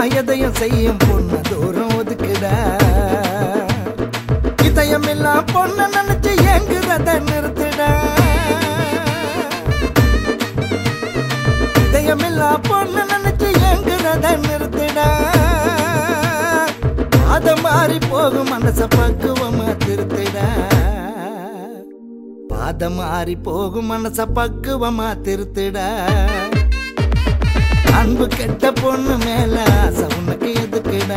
எதையும் செய்யும் பொண்ணு தூரம் ஒதுக்குடா இதயம் எல்லாம் பொண்ணு நினைச்சு எங்குறத நிறுத்துடா இதயம் எல்லாம் பொண்ணு நினைச்சு எங்குறத நிறுத்துடா அத மாறி போகும் மனச பக்குவமா திருத்துடா பாதம் மாறி போகும் மனச பக்குவமா திருத்துடா அன்பு கெட்ட பொண்ணு மேல ஆசை உனக்கு எதுக்குடா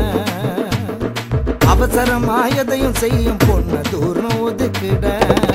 அவசரமா எதையும் செய்யும் பொண்ணு தூரம் ஒதுக்குடா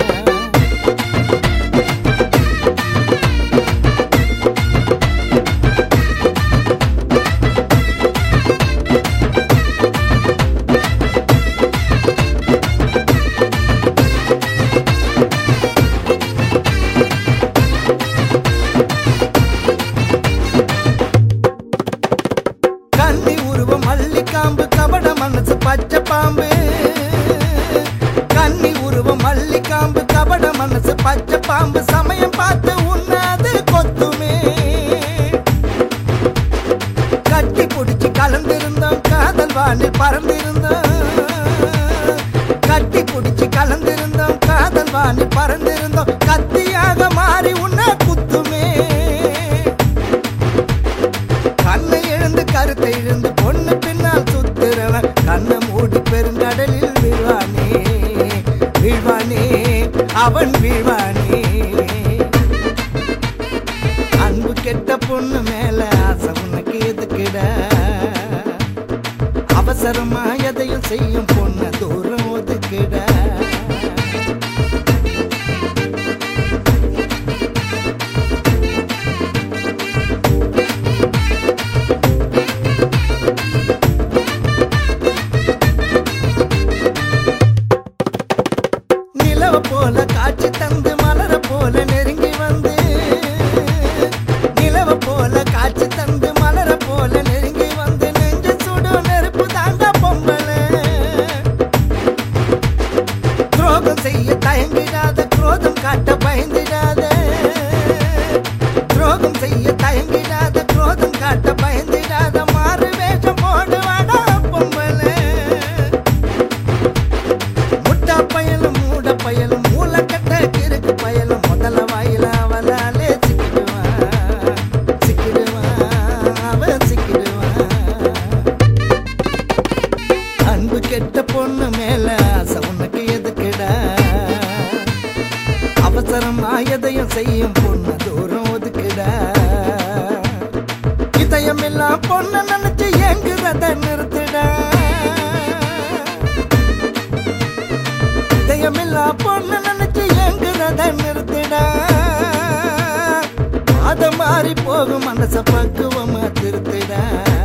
கண்ணி உருவம் மல்லிக்காம்பு கபட மனசு பச்சை பாம்பு கண்ணி உருவம் மல்லிக்காம்பு கபட மனசு பச்சை பாம்பு சமயம் பார்த்து உண்ணாது கொத்துமே கட்டி பிடிச்சி கலந்திருந்தோம் காதல் வானில் பறந்திருந்தோம் கட்டி பிடிச்சி கலந்திருந்தோம் காதல் வானில் பறந்திருந்தோம் கத்தியாக மாறி உன்னை குத்துமே கண்ணை இழந்து கருத்தை இழந்து பொண்ணு பின்னால் சுத்துறவன் கண்ணை மூடி பெருங்கடலில் வீழ்வானே வீழ்வானே அவன் வீழ்வானே அன்பு கெட்ட பொண்ணு மேல ஆசை உனக்கு எதுக்குடா அவசரமா எதையும் செய்யும் பொண்ணு தூரம் ஒதுக்குடா நிலவ போல காட்சி தந்து மலர போல நெருங்கி வந்து நிலவ போல காட்சி தந்து மலர போல நெருங்கி வந்து நெஞ்சு சுடு நெருப்பு தாங்க பொம்பளை துரோகம் செய்ய தயங்கிடாத குரோதம் காட்ட பயந்திடாத துரோகம் செய்ய தயங்கிடாத குரோதம் காட்ட பயந்திடாத மாறு வேஷம் போடுவாடா பொம்பளை முட்டா பயலும் மூட பயலும் மூலக்கட்ட கிறுக்கு பயலும் முதல்ல வாயில அவளாலே சிக்கிடுவான் சிக்கிடுவான் அவன் சிக்கிடுவான் அன்பு கெட்ட பொண்ணு மேல ஆசை உனக்கு எதுக்குடா அவசரமா எதையும் செய்யும் பொண்ணு தூரம் ஒதுக்குடா இதயம் எல்லாம் பொண்ணு நினைச்சு எங்குறத நிறுத்துடா இதயமில்லா பொண்ணு நினைச்சு எங்குறத நிறுத்திடா அத மாறி போகும் மனச பக்குவமா திருத்திடா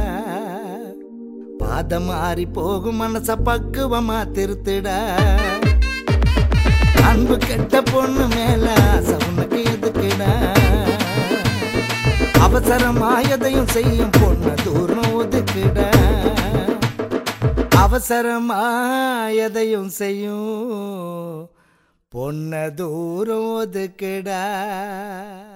பாதம் மாறி போகும் மனச பக்குவமா திருத்திடா அன்பு கெட்ட பொண்ணு மேல ஆசை உனக்கு எதுக்குடா அவசரமா எதையும் செய்யும் பொண்ணு தூரம் ஒதுக்குடா அவசரமா எதையும் செய்யும் பொன்ன தூரம் ஒதுக்குடா